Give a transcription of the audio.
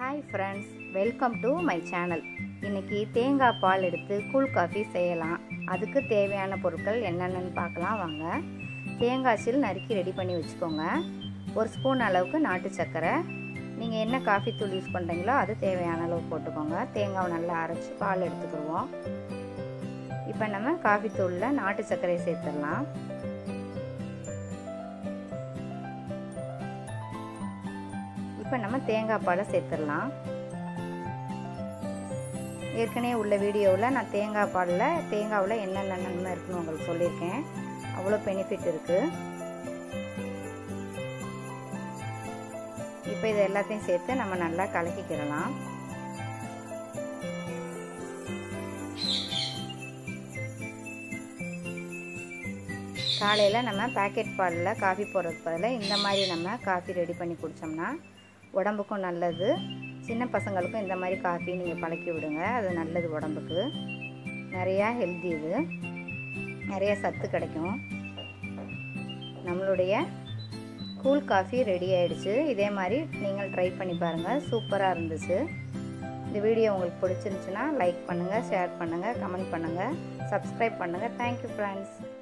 hi friends welcome to my channel இன்றைக்கி தேங்காய் பால் எடுத்து கூல் காஃபி செய்யலாம் அதுக்கு தேவையான பொருட்கள் என்னென்னு பார்க்கலாம் வாங்க தேங்காய் சில் நறுக்கி ரெடி பண்ணி வச்சுக்கோங்க ஒரு ஸ்பூன் அளவுக்கு நாட்டு சர்க்கரை நீங்கள் என்ன காஃபி தூள் யூஸ் பண்ணுறீங்களோ அது தேவையான அளவு போட்டுக்கோங்க தேங்காவை நல்லா அரைச்சி பால் எடுத்துக்கிடுவோம் இப்போ நம்ம காஃபி தூளில் நாட்டு சர்க்கரையை சேர்த்துடலாம் இப்போ நம்ம தேங்காய் பாலை சேர்த்துடலாம் ஏற்கனவே உள்ள வீடியோவில் நான் தேங்காய் பாலில் தேங்காவில் என்னென்ன நன்மை இருக்குன்னு உங்களுக்கு சொல்லியிருக்கேன் அவ்வளோ பெனிஃபிட் இருக்குது இப்போ இது எல்லாத்தையும் சேர்த்து நம்ம நல்லா கலக்கிக்கிடலாம் காலையில் நம்ம பேக்கெட் பாலில் காஃபி போடுறதுக்கு பதில் இந்த மாதிரி நம்ம காஃபி ரெடி பண்ணி குடித்தோம்னா உடம்புக்கும் நல்லது சின்ன பசங்களுக்கும் இந்த மாதிரி காஃபி நீங்கள் பழக்கி விடுங்க அது நல்லது உடம்புக்கு நிறையா ஹெல்தி இது நிறைய சத்து கிடைக்கும் நம்மளுடைய கூல் காஃபி ரெடி ஆகிடுச்சு இதே மாதிரி நீங்கள் ட்ரை பண்ணி பாருங்கள் சூப்பராக இருந்துச்சு இந்த வீடியோ உங்களுக்கு பிடிச்சிருந்துச்சுன்னா லைக் பண்ணுங்கள் ஷேர் பண்ணுங்கள் கமெண்ட் பண்ணுங்கள் சப்ஸ்கிரைப் பண்ணுங்கள் தேங்க்யூ ஃப்ரெண்ட்ஸ்